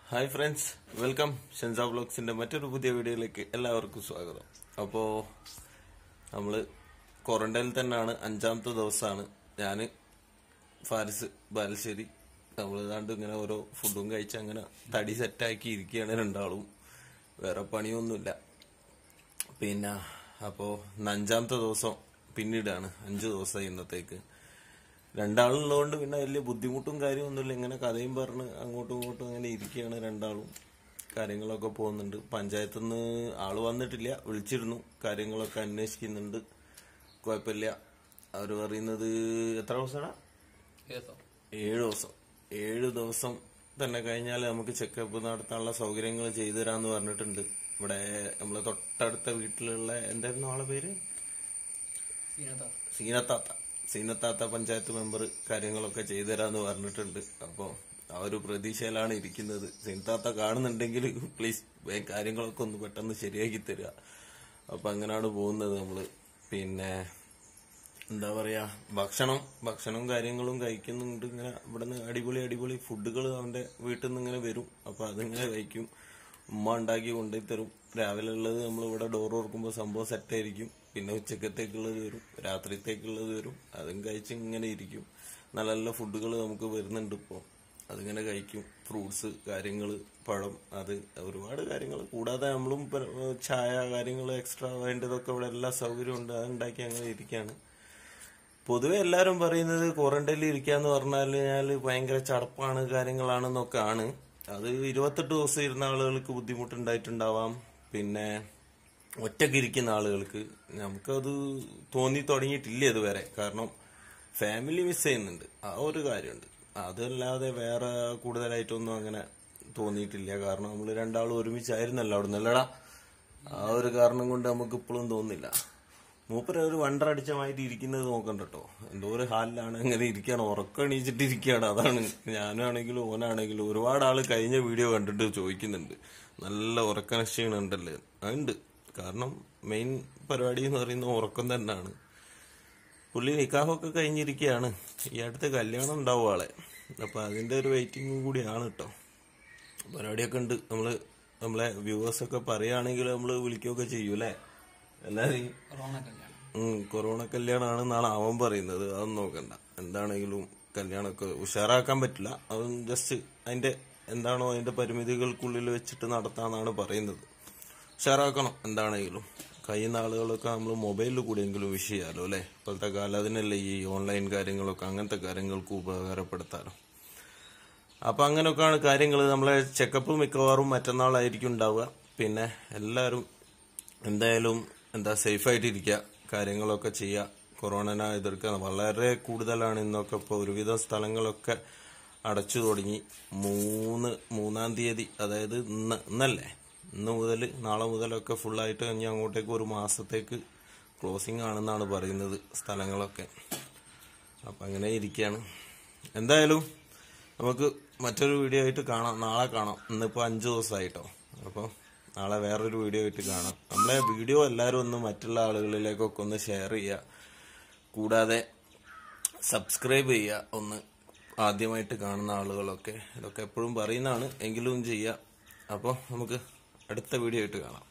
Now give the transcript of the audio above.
hi friends welcome ഷെൻസ വ്ലോഗ്സിന്റെ മറ്റൊരു പുതിയ വീഡിയോയിലേക്ക് എല്ലാവർക്കും സ്വാഗതം അപ്പോൾ നമ്മൾ ക്വാറന്റൈനിൽ തന്നെയാണ് അഞ്ചാമത്തെ ദിവസമാണ് ഞാൻ ഫാരിസ് ബാലശ്ശേരി നമ്മൾ ഏതാണ്ട് ഇങ്ങനെ ഓരോ ഫുഡും കഴിച്ച് അങ്ങനെ തടി സെറ്റാക്കി ഇരിക്കുകയാണ് രണ്ടാളും വേറെ പണിയൊന്നുമില്ല പിന്നെ അപ്പോൾ ഇന്ന് അഞ്ചാമത്തെ ദിവസം പിന്നീടാണ് അഞ്ച് ദിവസമായി ഇന്നത്തേക്ക് രണ്ടാളുള്ളതുകൊണ്ട് പിന്നെ വലിയ ബുദ്ധിമുട്ടും കാര്യമൊന്നുമില്ല ഇങ്ങനെ കഥയും പറഞ്ഞ് അങ്ങോട്ടും ഇങ്ങോട്ടും ഇങ്ങനെ ഇരിക്കുകയാണ് രണ്ടാളും കാര്യങ്ങളൊക്കെ പോകുന്നുണ്ട് പഞ്ചായത്തിൽ നിന്ന് ആള് വന്നിട്ടില്ല വിളിച്ചിരുന്നു കാര്യങ്ങളൊക്കെ അന്വേഷിക്കുന്നുണ്ട് കുഴപ്പമില്ല അവർ പറയുന്നത് എത്ര ദിവസമാണ് ഏഴ് ദിവസം ഏഴ് ദിവസം തന്നെ കഴിഞ്ഞാൽ നമുക്ക് ചെക്കപ്പ് നടത്താനുള്ള സൗകര്യങ്ങൾ ചെയ്തു തരാന്ന് പറഞ്ഞിട്ടുണ്ട് ഇവിടെ നമ്മളെ തൊട്ടടുത്ത വീട്ടിലുള്ള എന്തായിരുന്നു ആളെ പേര് സീനത്താത്ത സീനത്താത്ത പഞ്ചായത്ത് മെമ്പർ കാര്യങ്ങളൊക്കെ ചെയ്തു തരാന്ന് പറഞ്ഞിട്ടുണ്ട് അപ്പോൾ ആ ഒരു പ്രതീക്ഷയിലാണ് ഇരിക്കുന്നത് സീനത്താത്ത കാണുന്നുണ്ടെങ്കിൽ പ്ലീസ് കാര്യങ്ങളൊക്കെ ഒന്ന് പെട്ടെന്ന് ശരിയാക്കി തരിക അപ്പൊ അങ്ങനെയാണ് പോകുന്നത് നമ്മള് പിന്നെ എന്താ പറയാ ഭക്ഷണം ഭക്ഷണവും കാര്യങ്ങളും കഴിക്കുന്നുണ്ട് ഇങ്ങനെ ഇവിടുന്ന് അടിപൊളി അടിപൊളി ഫുഡുകൾ അവന്റെ വീട്ടിൽ നിന്ന് ഇങ്ങനെ വരും അപ്പൊ അതിങ്ങനെ കഴിക്കും ഉമ്മ ഉണ്ടാക്കി കൊണ്ടുപോയി തരും രാവിലെ ഉള്ളത് നമ്മൾ ഇവിടെ ഡോർ തുറക്കുമ്പോൾ സംഭവം സെറ്റായിരിക്കും പിന്നെ ഉച്ചക്കത്തേക്കുള്ളത് വരും രാത്രിത്തേക്കുള്ളത് വരും അതും കഴിച്ച് ഇങ്ങനെ ഇരിക്കും നല്ല നല്ല ഫുഡുകൾ നമുക്ക് വരുന്നുണ്ട് ഇപ്പോൾ അതിങ്ങനെ കഴിക്കും ഫ്രൂട്ട്സ് കാര്യങ്ങൾ പഴം അത് ഒരുപാട് കാര്യങ്ങൾ കൂടാതെ നമ്മളും ഇപ്പൊ ചായ കാര്യങ്ങൾ എക്സ്ട്രാ വേണ്ടതൊക്കെ ഇവിടെ എല്ലാ സൗകര്യവും ഉണ്ട് അത് ഉണ്ടാക്കി അങ്ങനെ ഇരിക്കുകയാണ് പൊതുവെ എല്ലാരും പറയുന്നത് ക്വാറന്റൈനിൽ ഇരിക്കാന്ന് പറഞ്ഞാൽ ഭയങ്കര ചടപ്പാണ് കാര്യങ്ങളാണെന്നൊക്കെ ആണ് അത് ഇരുപത്തെട്ട് ദിവസം ഇരുന്ന ആളുകൾക്ക് ബുദ്ധിമുട്ടുണ്ടായിട്ടുണ്ടാവാം പിന്നെ ഒറ്റയ്ക്ക് ഇരിക്കുന്ന ആളുകൾക്ക് നമുക്കത് തോന്നി തുടങ്ങിയിട്ടില്ല ഇതുവരെ കാരണം ഫാമിലി മിസ് ചെയ്യുന്നുണ്ട് ആ ഒരു കാര്യമുണ്ട് അതല്ലാതെ വേറെ കൂടുതലായിട്ടൊന്നും അങ്ങനെ തോന്നിയിട്ടില്ല കാരണം നമ്മൾ രണ്ടാളും ഒരുമിച്ചായിരുന്നല്ലോ അവിടെ നിന്നല്ലടാ ആ ഒരു കാരണം കൊണ്ട് നമുക്ക് ഇപ്പോഴും തോന്നുന്നില്ല മൂപ്പര് ഒരു വണ്ടറടിച്ച മാതിരി ഇരിക്കുന്നത് നോക്കണ്ട കേട്ടോ എന്തോ ഒരു ഹാലിലാണ് അങ്ങനെ ഇരിക്കുകയാണ് ഉറക്കം എണീച്ചിട്ട് ഇരിക്കുകയാണ് അതാണ് ഞാനാണെങ്കിലും ഓനാണെങ്കിലും ഒരുപാട് ആള് കഴിഞ്ഞ വീഡിയോ കണ്ടിട്ട് ചോദിക്കുന്നുണ്ട് നല്ല ഉറക്ക ക്ഷീണുണ്ടല്ലേ അതുണ്ട് കാരണം മെയിൻ പരിപാടി എന്ന് പറയുന്നത് ഉറക്കം തന്നെയാണ് പുള്ളി നിക്കാഹൊക്കെ കഴിഞ്ഞിരിക്കുകയാണ് ഈ അടുത്ത് കല്യാണം ഉണ്ടാവും ആളെ അപ്പൊ അതിന്റെ ഒരു വെയിറ്റിംഗും കൂടിയാണ് കേട്ടോ പരിപാടിയൊക്കെ ഉണ്ട് നമ്മള് നമ്മളെ വ്യൂവേഴ്സ് ഒക്കെ പറയുകയാണെങ്കിൽ നമ്മള് വിളിക്കുകയൊക്കെ ചെയ്യൂലേ എല്ലാരെയും ഉം, കൊറോണ കല്യാണമാണെന്നാണ് അവൻ പറയുന്നത് അതൊന്നും നോക്കണ്ട എന്താണെങ്കിലും കല്യാണമൊക്കെ ഉഷാറാക്കാൻ പറ്റില്ല അവൻ ജസ്റ്റ് അതിന്റെ എന്താണോ അതിന്റെ പരിമിതികൾക്കുള്ളിൽ വെച്ചിട്ട് നടത്താന്നാണ് പറയുന്നത് ഉഷാറാക്കണം എന്താണെങ്കിലും കഴിയുന്ന ആളുകളൊക്കെ നമ്മൾ മൊബൈലിൽ കൂടെയെങ്കിലും വിഷ് ചെയ്യാലോ അല്ലെ ഇപ്പോഴത്തെ കാലം അതിനല്ലേ ഈ ഓൺലൈൻ കാര്യങ്ങളൊക്കെ അങ്ങനത്തെ കാര്യങ്ങൾക്ക് ഉപകാരപ്പെടുത്താലോ അപ്പൊ അങ്ങനെയൊക്കെയാണ് കാര്യങ്ങൾ നമ്മളെ ചെക്കപ്പ് മിക്കവാറും മറ്റന്നാളായിരിക്കും ഉണ്ടാവുക പിന്നെ എല്ലാവരും എന്തായാലും എന്താ സേഫായിട്ട് ഇരിക്കുക കാര്യങ്ങളൊക്കെ ചെയ്യുക കൊറോണനെ എതിർക്കുക വളരെ കൂടുതലാണ് ഇന്നൊക്കെ ഇപ്പോൾ ഒരുവിധം സ്ഥലങ്ങളൊക്കെ അടച്ചു തുടങ്ങി മൂന്ന് മൂന്നാം തീയതി അതായത് ഇന്ന് ഇന്നല്ലേ ഇന്ന് മുതൽ നാളെ മുതലൊക്കെ ഫുള്ളായിട്ട് കഴിഞ്ഞ് അങ്ങോട്ടേക്ക് ഒരു മാസത്തേക്ക് ക്ലോസിംഗ് ആണെന്നാണ് പറയുന്നത് സ്ഥലങ്ങളൊക്കെ അപ്പം അങ്ങനെ ഇരിക്കുകയാണ് എന്തായാലും നമുക്ക് മറ്റൊരു വീഡിയോ ആയിട്ട് കാണാം നാളെ കാണാം ഇന്നിപ്പോൾ അഞ്ച് ദിവസമായിട്ടോ അപ്പോൾ നാളെ വേറൊരു വീഡിയോ ആയിട്ട് കാണാം നമ്മളെ വീഡിയോ എല്ലാവരും ഒന്ന് മറ്റുള്ള ആളുകളിലേക്കൊക്കെ ഒന്ന് ഷെയർ ചെയ്യുക കൂടാതെ സബ്സ്ക്രൈബ് ചെയ്യുക ഒന്ന് ആദ്യമായിട്ട് കാണുന്ന ആളുകളൊക്കെ ഇതൊക്കെ എപ്പോഴും പറയുന്നതാണ് എങ്കിലും ചെയ്യുക അപ്പോൾ നമുക്ക് അടുത്ത വീഡിയോ ആയിട്ട് കാണാം